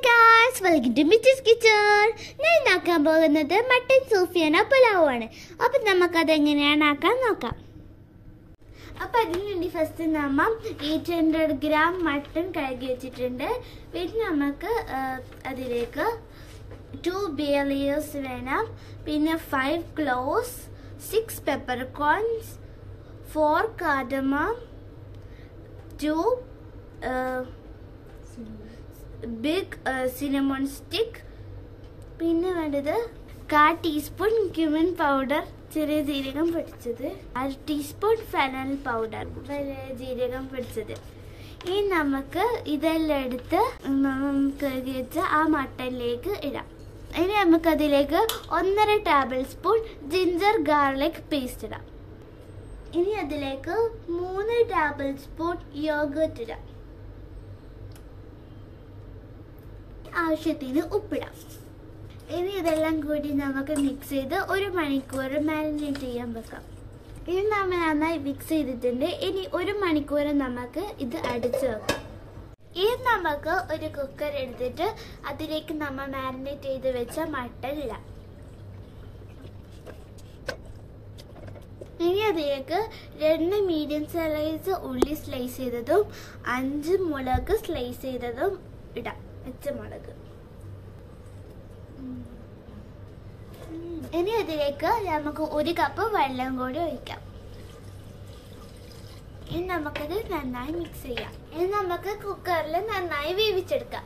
guys welcome to Mitch's kitchen ഞാൻ ഉണ്ടാക്കാൻ പോകുന്നത് മട്ടൻ സൂഫിയാന പുലാവാണ് അപ്പം നമുക്കത് എങ്ങനെയാണ് ആക്കാൻ നോക്കാം അപ്പം അതിന് വേണ്ടി ഫസ്റ്റ് നമ്മ എയ്റ്റ് ഹൺഡ്രഡ് ഗ്രാം മട്ടൺ കഴുകി വെച്ചിട്ടുണ്ട് പിന്നെ നമുക്ക് ആ, അതിലേക്ക് ടു ബിയലിയേഴ്സ് വേണം പിന്നെ five cloves six peppercorns four cardamom two big cinnamon stick പിന്നെ വേണ്ടത് കാ ടീസ്പൂൺ ക്യുമിൻ പൗഡർ ചെറിയ ജീരകം പൊടിച്ചത് അര ടീസ്പൂൺ ഫെനൽ പൗഡർ വലിയ ജീരകം പൊടിച്ചത് ഇനി നമുക്ക് ഇതെല്ലാം എടുത്ത് കഴുകി വെച്ച ആ മട്ടനിലേക്ക് ഇടാം ഇനി നമുക്ക് അതിലേക്ക് ഒന്നര tablespoon ginger garlic paste ഇടാം ഇനി അതിലേക്ക് മൂന്ന് ടേബിൾ സ്പൂൺ യോഗട്ട് ഇടാം ആവശ്യത്തിന് ഉപ്പിടാം ഇനി ഇതെല്ലാം കൂടി നമുക്ക് മിക്സ് ചെയ്ത് ഒരു മണിക്കൂർ മാരിനേറ്റ് ചെയ്യാൻ വെക്കാം ഇനി നമ്മൾ നന്നായി മിക്സ് ചെയ്തിട്ടുണ്ട് ഇനി ഒരു മണിക്കൂർ നമുക്ക് ഇത് അടിച്ചു വെക്കാം ഇനി നമുക്ക് ഒരു കുക്കർ എടുത്തിട്ട് അതിലേക്ക് നമ്മൾ മാരിനേറ്റ് ചെയ്ത് വെച്ച മട്ടൻ ഇടാം ഇനി അതിലേക്ക് രണ്ട് മീഡിയം സൈസ് ഉള്ളി സ്ലൈസ് ചെയ്തതും അഞ്ച് മുളക് സ്ലൈസ് ചെയ്തതും ഇടാം പച്ചമുളക് ഇനി അതിലേക്ക് നമുക്ക് ഒരു കപ്പ് വെള്ളം കൂടി ഒഴിക്കാം ഇനി നമുക്കത് നന്നായി മിക്സ് ചെയ്യാം ഇനി നമുക്ക് കുക്കറിൽ നന്നായി വേവിച്ചെടുക്കാം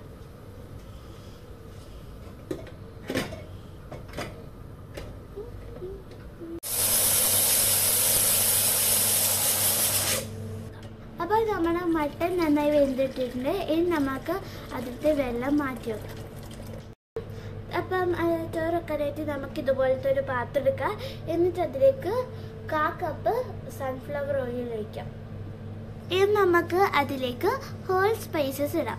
അപ്പോൾ നമ്മുടെ മട്ടൻ നന്നായി വെന്തിട്ടുണ്ട് ഇനി നമുക്ക് അതിലത്തെ വെള്ളം മാറ്റി വെക്കാം അപ്പം അത് ചോറൊക്കെ നമുക്ക് ഇതുപോലത്തെ ഒരു പാത്രം എടുക്കാം എന്നിട്ട് അതിലേക്ക് കാ കപ്പ് സൺഫ്ലവർ ഓയിൽ ഒഴിക്കാം ഇനി നമുക്ക് അതിലേക്ക് ഹോൾ സ്പൈസസ് ഇടാം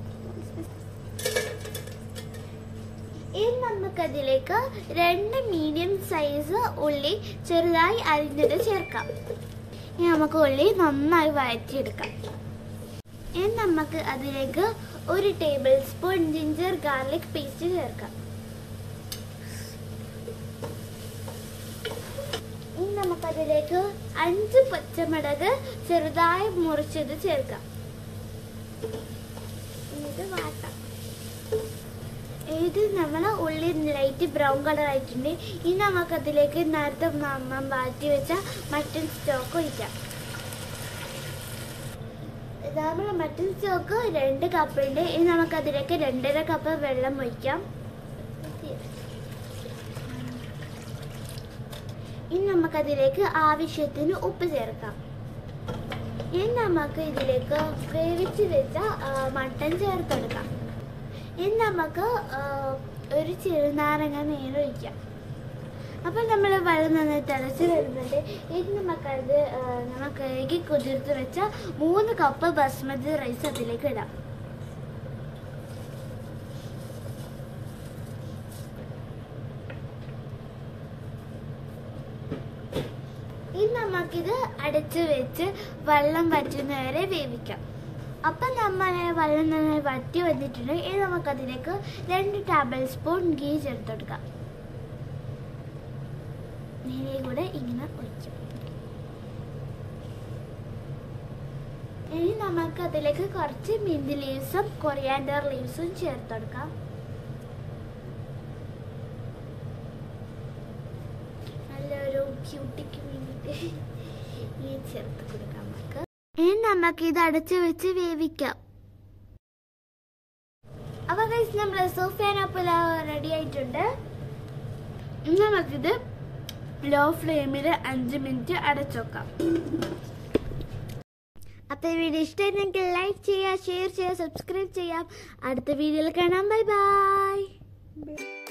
ഇനി നമുക്കതിലേക്ക് രണ്ട് മീഡിയം സൈസ് ഉള്ളി ചെറുതായി അരിഞ്ഞത് ചേർക്കാം ഇനി നമുക്ക് ഉള്ളി നന്നായി വഴറ്റിയെടുക്കാം ഇനി നമുക്ക് അതിലേക്ക് ഒരു tablespoon ginger garlic paste ചേർക്കാം ഇനി നമുക്കതിലേക്ക് അഞ്ച് പച്ചമുളക് ചെറുതായി മുറിച്ചത് ചേർക്കാം ഇത് വാട്ടാം ഇത് നമ്മൾ ഉള്ളി ലൈറ്റ് ബ്രൗൺ കളർ ആയിട്ടുണ്ട് ഇനി നമുക്കതിലേക്ക് നേരത്തെ നമ്മ മാറ്റി വെച്ച മട്ടൻ സ്റ്റോക്ക് ഒഴിക്കാം നമ്മൾ മട്ടൻ സ്റ്റോക്ക് രണ്ട് കപ്പ് ഉണ്ട് ഇനി നമുക്ക് അതിലേക്ക് രണ്ടര കപ്പ് വെള്ളം ഒഴിക്കാം ഇനി നമുക്കതിലേക്ക് ആവശ്യത്തിന് ഉപ്പ് ചേർക്കാം ഇനി നമുക്ക് ഇതിലേക്ക് വേവിച്ച് വെച്ച ആ, മട്ടൻ ചേർത്തെടുക്കാം ഇനി നമുക്ക് ആ, ഒരു ചെറുനാരങ്ങ നീര് ഒഴിക്കാം അപ്പം നമ്മൾ വെള്ളം നന്നായി തിളച്ച് വരുന്നുണ്ട് ഇനി നമുക്കത് ആ, നമ്മൾ കഴുകി കുതിർത്ത് വെച്ച മൂന്ന് കപ്പ് ബസ്മതി റൈസ് അതിലേക്ക് ഇടാം ഇനി നമുക്കിത് അടച്ചു വെച്ച് വെള്ളം വറ്റുന്നവരെ വേവിക്കാം അപ്പം നമ്മൾ വെള്ളം നന്നായി വറ്റി വന്നിട്ടുണ്ട് ഇനി നമുക്കതിലേക്ക് രണ്ട് ടേബിൾ സ്പൂൺ ഗീ ചേർത്തെടുക്കാം നേരെ കൂടെ ഇങ്ങനെ ഒഴിക്കും ഇനി നമുക്ക് അതിലേക്ക് കുറച്ച് മിന്തി ലീവ്സും കൊറിയാൻഡർ ലീവ്സും ചേർത്തെടുക്കാം നല്ലൊരു ക്യൂട്ടിക്ക് വേണ്ടിയിട്ട് ഈ ചേർത്ത് കൊടുക്കാം നമുക്ക് ഇനി നമുക്ക് ഇത് അടച്ചു വെച്ച് വേവിക്കാം അപ്പൊ ഗൈസ് നമ്മുടെ സോഫിയാനപ്പുല റെഡി ആയിട്ടുണ്ട് ഇനി നമുക്കിത് ലോ ഫ്ലെയിമിൽ അഞ്ച് മിനിറ്റ് അടച്ചു വെക്കാം അപ്പൊ ഈ വീഡിയോ ഇഷ്ടമായിരുന്നെങ്കിൽ ലൈക്ക് ചെയ്യുക ഷെയർ ചെയ്യുക സബ്സ്ക്രൈബ് ചെയ്യാം അടുത്ത വീഡിയോയിൽ കാണാം ബൈ ബൈ